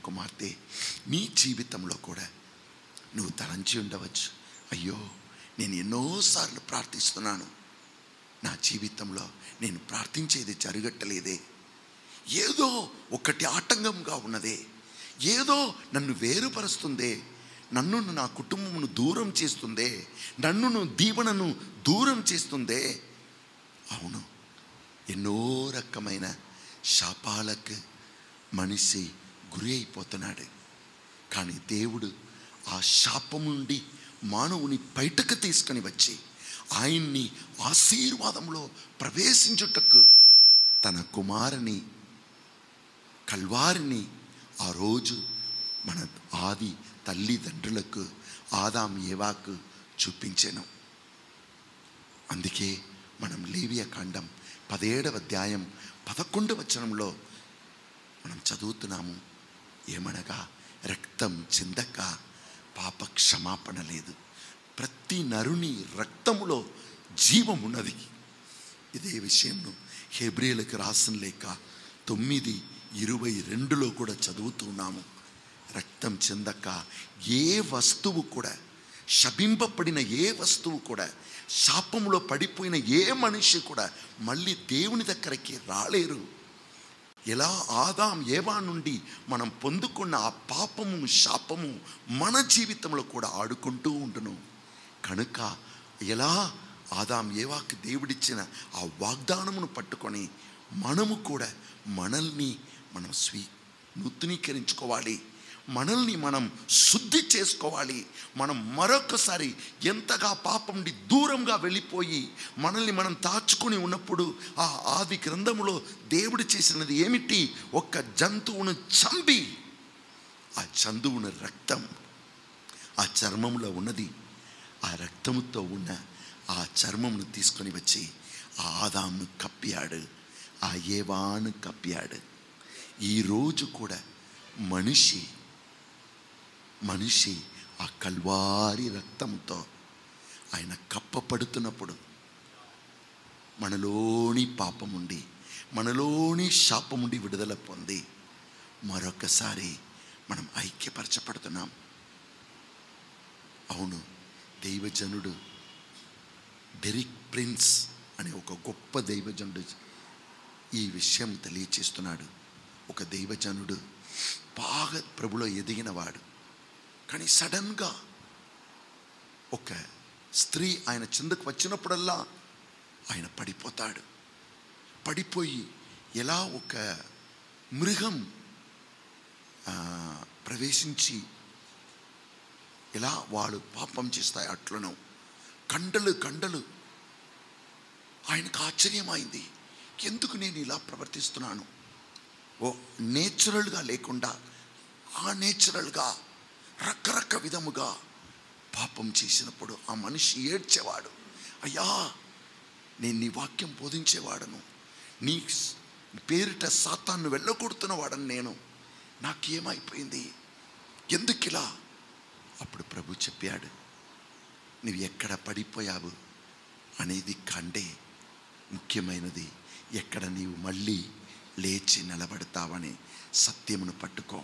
కుమార్తె నీ జీవితంలో కూడా నువ్వు తలంచి ఉండవచ్చు అయ్యో నేను ఎన్నోసార్లు ప్రార్థిస్తున్నాను నా జీవితంలో నేను ప్రార్థించేది జరగట్టలేదే ఏదో ఒకటి ఆటంకంగా ఉన్నదే ఏదో నన్ను వేరుపరుస్తుందే నన్ను నా కుటుంబమును దూరం చేస్తుందే నన్నును దీవెనను దూరం చేస్తుందే అవును ఎన్నో రకమైన శాపాలకు మనిషి గురి అయిపోతున్నాడు కానీ దేవుడు ఆ శాపం నుండి మానవుని బయటకు తీసుకొని వచ్చి ఆయన్ని ఆశీర్వాదంలో ప్రవేశించుటకు తన కుమారుని కల్వారిని ఆ రోజు మన ఆది తల్లిదండ్రులకు ఆదాం ఏవాకు చూపించాను అందుకే మనం లేవియ కాండం పదేడవ అధ్యాయం పదకొండవ వచనంలో మనం చదువుతున్నాము ఏమనగా రక్తం చిందక పాప క్షమాపణ లేదు ప్రతి నరుని రక్తములో జీవం ఉన్నది ఇదే విషయంను హెబ్రిలకు రాసిన లేక తొమ్మిది ఇరవై రెండులో కూడా చదువుతున్నాము రక్తం చెందక ఏ వస్తువు కూడా శపింపబడిన ఏ వస్తువు కూడా శాపంలో పడిపోయిన ఏ మనిషి కూడా మళ్ళీ దేవుని దగ్గరికి రాలేరు ఎలా ఆదాం ఏవా నుండి మనం పొందుకున్న ఆ పాపము శాపము మన జీవితంలో కూడా ఆడుకుంటూ ఉండును కనుక ఎలా ఆదాం ఏవాకి దేవుడిచ్చిన ఆ వాగ్దానమును పట్టుకొని మనము కూడా మనల్ని మనం స్వీ నూతనీకరించుకోవాలి మనల్ని మనం శుద్ధి చేసుకోవాలి మనం మరొకసారి ఎంతగా పాపం నుండి దూరంగా వెళ్ళిపోయి మనల్ని మనం దాచుకొని ఉన్నప్పుడు ఆ ఆది గ్రంథములో దేవుడు చేసినది ఏమిటి ఒక్క జంతువును చంపి ఆ జంతువుని రక్తం ఆ చర్మంలో ఉన్నది ఆ రక్తముతో ఉన్న ఆ చర్మమును తీసుకొని వచ్చి ఆ ఆదామును కప్పాడు ఆ ఏవాను కప్పాడు ఈరోజు కూడా మనిషి మనిషి ఆ కల్వారి రక్తంతో ఆయన కప్పపడుతున్నప్పుడు మనలోని పాపముండి మనలోని శాపముండి విడుదల పొంది మరొకసారి మనం ఐక్యపరచబడుతున్నాం అవును దైవజనుడు డెరిక్ ప్రిన్స్ అనే ఒక గొప్ప దైవజనుడు ఈ విషయం తెలియచేస్తున్నాడు ఒక దైవజనుడు బాగా ప్రభులో ఎదిగినవాడు కానీ సడన్గా ఒక స్త్రీ ఆయన చిందకు వచ్చినప్పుడల్లా ఆయన పడిపోతాడు పడిపోయి ఎలా ఒక మృగం ఆ, ప్రవేశించి ఎలా వాడు పాపం చేస్తాయి అట్లను కండలు కండలు ఆయనకు ఆశ్చర్యమైంది ఎందుకు నేను ఇలా ప్రవర్తిస్తున్నాను ఓ నేచురల్గా లేకుండా ఆ నేచురల్గా రకరక విధముగా పాపం చేసినప్పుడు ఆ మనిషి ఏడ్చేవాడు అయ్యా నేను నీ వాక్యం బోధించేవాడను నీ స్- పేరిట సాతాన్ని వెళ్ళగొడుతున్న వాడను నేను నాకేమైపోయింది ఎందుకిలా అప్పుడు ప్రభు చెప్పాడు నువ్వు ఎక్కడ పడిపోయావు అనేది కండే ముఖ్యమైనది ఎక్కడ నీవు మళ్ళీ లేచి నిలబడతావని సత్యమును పట్టుకో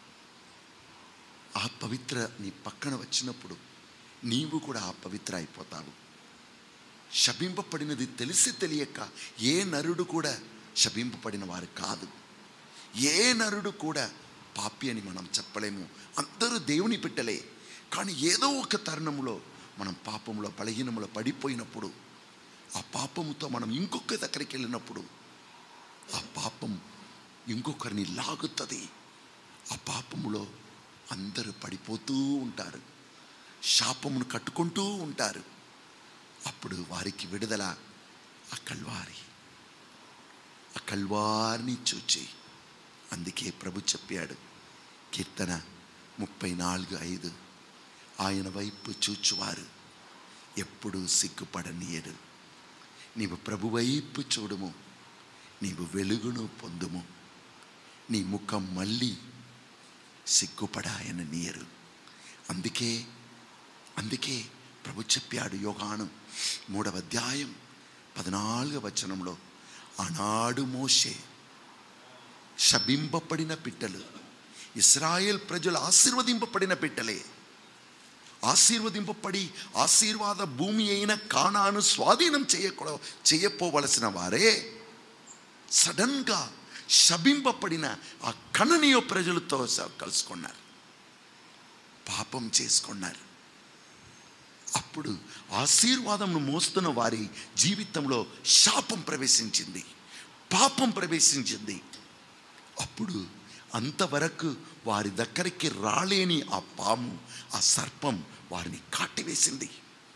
ఆ పవిత్ర నీ పక్కన వచ్చినప్పుడు నీవు కూడా ఆ పవిత్ర అయిపోతావు శపింపబడినది తెలిసి తెలియక ఏ నరుడు కూడా శపింపబడిన వారు కాదు ఏ నరుడు కూడా పాపి అని మనం చెప్పలేము అందరూ దేవుని పెట్టలే కానీ ఏదో ఒక తరుణంలో మనం పాపంలో బలహీనంలో పడిపోయినప్పుడు ఆ పాపముతో మనం ఇంకొక దగ్గరికి వెళ్ళినప్పుడు ఆ పాపం ఇంకొకరిని లాగుతుంది ఆ పాపములో అందరూ పడిపోతూ ఉంటారు శాపమును కట్టుకుంటూ ఉంటారు అప్పుడు వారికి విడుదల ఆ కల్వారి ఆ కల్వారిని చూచి అందుకే ప్రభు చెప్పాడు కీర్తన ముప్పై నాలుగు ఐదు ఆయన వైపు చూచువారు ఎప్పుడూ సిగ్గుపడనీయడు నీవు ప్రభు వైపు చూడుము నీవు వెలుగును పొందుము నీ ముఖం మళ్ళీ సిగ్గుపడాయన నీయరు అందుకే అందుకే ప్రభు చెప్పాడు యోగాను మూడవ అధ్యాయం పద్నాలుగవ వచనంలో ఆనాడు మోషే శబింపబడిన పిట్టలు ఇస్రాయేల్ ప్రజలు ఆశీర్వదింపబడిన బిడ్డలే ఆశీర్వదింపబడి ఆశీర్వాద భూమి అయిన కానాను స్వాధీనం చేయకూడ చేయపోవలసిన వారే సడన్గా శబింపబడిన ఆ కణనీయ ప్రజలతో స- కలుసుకున్నారు పాపం చేసుకున్నారు అప్పుడు ఆశీర్వాదంను మోస్తున్న వారి జీవితంలో శాపం ప్రవేశించింది పాపం ప్రవేశించింది అప్పుడు అంతవరకు వారి దగ్గరికి రాలేని ఆ పాము ఆ సర్పం వారిని కాటివేసింది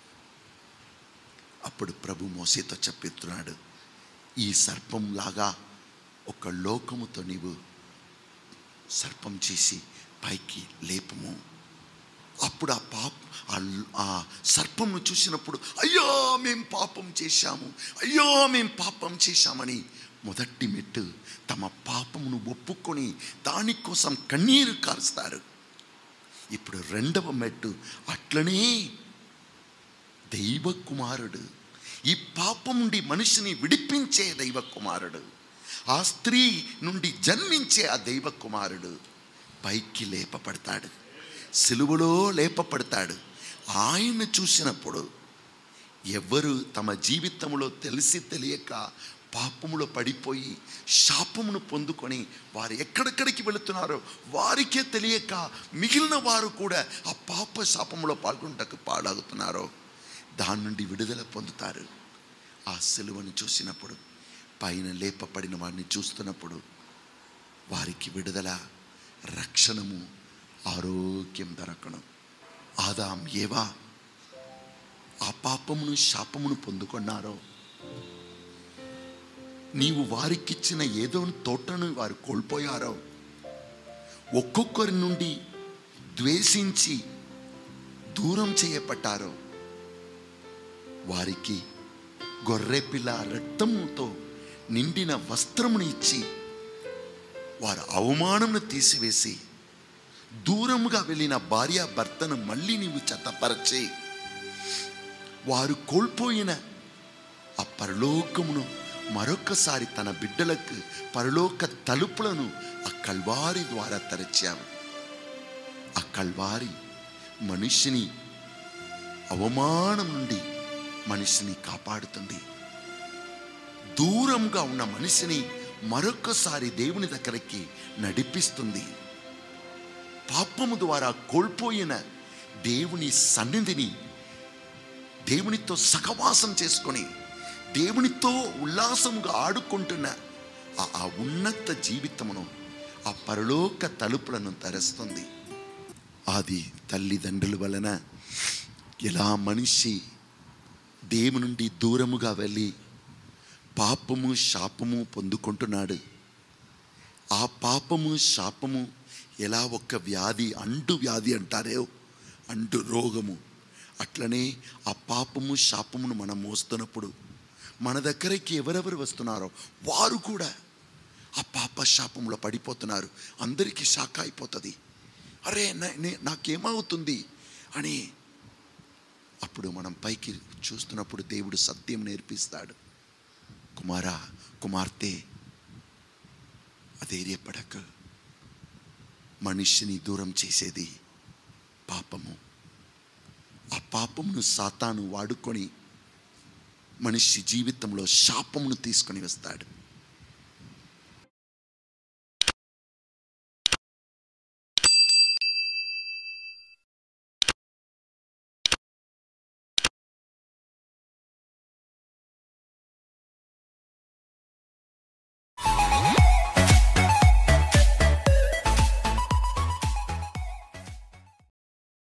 అప్పుడు ప్రభు మోసేతో చెప్తున్నాడు ఈ సర్పం లాగా ఒక లోకముతో నీవు సర్పం చేసి పైకి లేపము అప్పుడు ఆ పాప ఆ- ఆ సర్పంను చూసినప్పుడు అయ్యో మేం పాపం చేశాము అయ్యో మేం పాపం చేశామని మొదటి మెట్టు తమ పాపమును ఒప్పుకొని దానికోసం కన్నీరు కారుస్తారు ఇప్పుడు రెండవ మెట్టు అట్లనే దైవ కుమారుడు ఈ పాపం నుండి మనిషిని విడిపించే దైవ కుమారుడు ఆ స్త్రీ నుండి జన్మించే ఆ దైవ కుమారుడు పైకి లేపబడతాడు సిలువలో లేపబడతాడు ఆయన్ని చూసినప్పుడు ఎవరు తమ జీవితంలో తెలిసి తెలియక పాపములో పడిపోయి శాపమును పొందుకొని వారు ఎక్కడెక్కడికి వెళుతున్నారో వారికే తెలియక మిగిలిన వారు కూడా ఆ పాప శాపములో పాల్గొంటకు పాడాగుతున్నారో దాని నుండి విడుదల పొందుతారు ఆ సిలువను చూసినప్పుడు పైన లేపబడిన వారిని చూస్తున్నప్పుడు వారికి విడుదల రక్షణము ఆరోగ్యం దొరకడం ఆదాం ఏవా ఆ పాపమును శాపమును పొందుకున్నారో నీవు వారికిచ్చిన ఏదో తోటను వారు కోల్పోయారో ఒక్కొక్కరి నుండి ద్వేషించి దూరం చేయబడ్డారో వారికి గొర్రెపిల్ల రక్తముతో నిండిన వస్త్రమును ఇచ్చి వారు అవమానమును తీసివేసి దూరముగా వెళ్ళిన భార్య భర్తను మళ్ళీ నీవు చెత్తపరచి వారు కోల్పోయిన ఆ పరలోకమును మరొకసారి తన బిడ్డలకు పరలోక తలుపులను ఆ కల్వారి ద్వారా తెరచావు ఆ కల్వారి మనిషిని అవమానం నుండి మనిషిని కాపాడుతుంది దూరంగా ఉన్న మనిషిని మరొకసారి దేవుని దగ్గరికి నడిపిస్తుంది పాపము ద్వారా కోల్పోయిన దేవుని సన్నిధిని దేవునితో సహవాసం చేసుకొని దేవునితో ఉల్లాసంగా ఆడుకుంటున్న ఆ ఆ ఉన్నత జీవితమును ఆ పరలోక తలుపులను తెరుస్తుంది అది తల్లిదండ్రుల వలన ఎలా మనిషి దేవుని నుండి దూరముగా వెళ్ళి పాపము శాపము పొందుకుంటున్నాడు ఆ పాపము శాపము ఎలా ఒక్క వ్యాధి అంటు వ్యాధి అంటారే అంటు రోగము అట్లనే ఆ పాపము శాపమును మనం మోస్తున్నప్పుడు మన దగ్గరికి ఎవరెవరు వస్తున్నారో వారు కూడా ఆ పాప శాపంలో పడిపోతున్నారు అందరికీ శాఖ అయిపోతుంది అరే నా- నే- నాకేమవుతుంది అని అప్పుడు మనం పైకి చూస్తున్నప్పుడు దేవుడు సత్యం నేర్పిస్తాడు కుమారా కుమార్తె అధైర్యపడక మనిషిని దూరం చేసేది పాపము ఆ పాపమును సాతాను వాడుకొని మనిషి జీవితంలో శాపమును తీసుకొని వస్తాడు